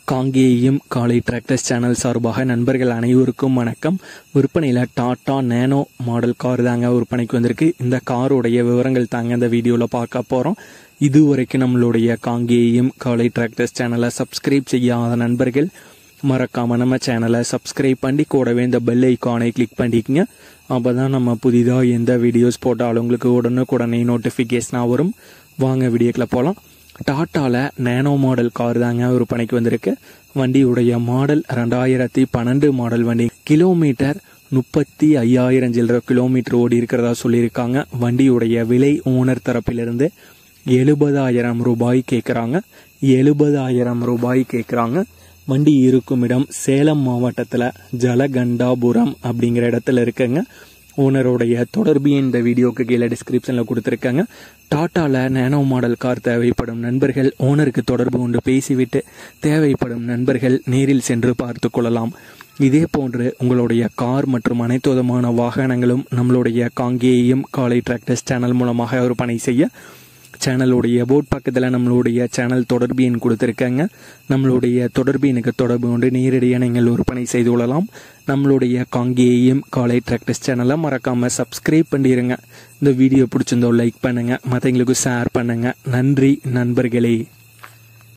காங்கேயம் காலை tractors channel சார்பாக நண்பர்கள் அனைவருக்கும் வணக்கம் விற்பனையில் டாடா நேனோ மாடல் கார் தாங்க விற்பனைக்கு வந்திருக்கு இந்த காரோடைய விவரங்கள் தாங்க இந்த வீடியோவில் பார்க்க போகிறோம் இதுவரைக்கும் நம்மளுடைய காங்கேயம் காலை டிராக்டர்ஸ் சேனலை சப்ஸ்கிரைப் செய்யாத நண்பர்கள் மறக்காம நம்ம சேனலை சப்ஸ்கிரைப் பண்ணி கூடவே இந்த பெல் ஐக்கானை கிளிக் பண்ணிக்கங்க அப்போ தான் நம்ம புதிதாக எந்த வீடியோஸ் போட்டாலும் உங்களுக்கு உடனுக்குடனே நோட்டிஃபிகேஷனாக வரும் வாங்க வீடியோக்குள்ள போகலாம் டாட்டாவில் நேனோ மாடல் கார் தாங்க விற்பனைக்கு வந்திருக்கு வண்டியுடைய மாடல் ரெண்டாயிரத்தி பன்னெண்டு மாடல் வண்டி கிலோமீட்டர் முப்பத்தி ஐயாயிரம் சில்லற கிலோமீட்டர் ஓடி இருக்கிறதா சொல்லியிருக்காங்க வண்டியுடைய விலை ஓனர் தரப்பிலிருந்து எழுபதாயிரம் ரூபாய் கேட்குறாங்க எழுபதாயிரம் ரூபாய் கேட்குறாங்க வண்டி இருக்கும் இடம் சேலம் மாவட்டத்தில் ஜலகண்டாபுரம் அப்படிங்கிற இடத்துல இருக்குங்க ஓனருடைய தொடர்பு இந்த வீடியோக்கு கீழே டிஸ்கிரிப்ஷனில் கொடுத்துருக்காங்க டாட்டாவில் நேனோ மாடல் கார் தேவைப்படும் நண்பர்கள் ஓனருக்கு தொடர்பு கொண்டு பேசிவிட்டு தேவைப்படும் நண்பர்கள் நேரில் சென்று பார்த்து கொள்ளலாம் இதே போன்று உங்களுடைய கார் மற்றும் அனைத்து விதமான வாகனங்களும் நம்மளுடைய காங்கேயம் காலை டிராக்டர்ஸ் சேனல் மூலமாக விற்பனை செய்ய சேனலுடைய போட் பக்கத்தில் நம்மளுடைய சேனல் தொடர்பு எண் கொடுத்துருக்காங்க நம்மளுடைய தொடர்பு எனக்கு தொடர்பு கொண்டு நேரடியாக நீங்கள் விற்பனை செய்து கொள்ளலாம் நம்மளுடைய காங்கேயம் காலை டிராக்டர்ஸ் சேனலை மறக்காமல் சப்ஸ்கிரைப் பண்ணிடுங்க இந்த வீடியோ பிடிச்சிருந்தோ லைக் பண்ணுங்கள் மற்றவங்களுக்கு ஷேர் பண்ணுங்கள் நன்றி நண்பர்களே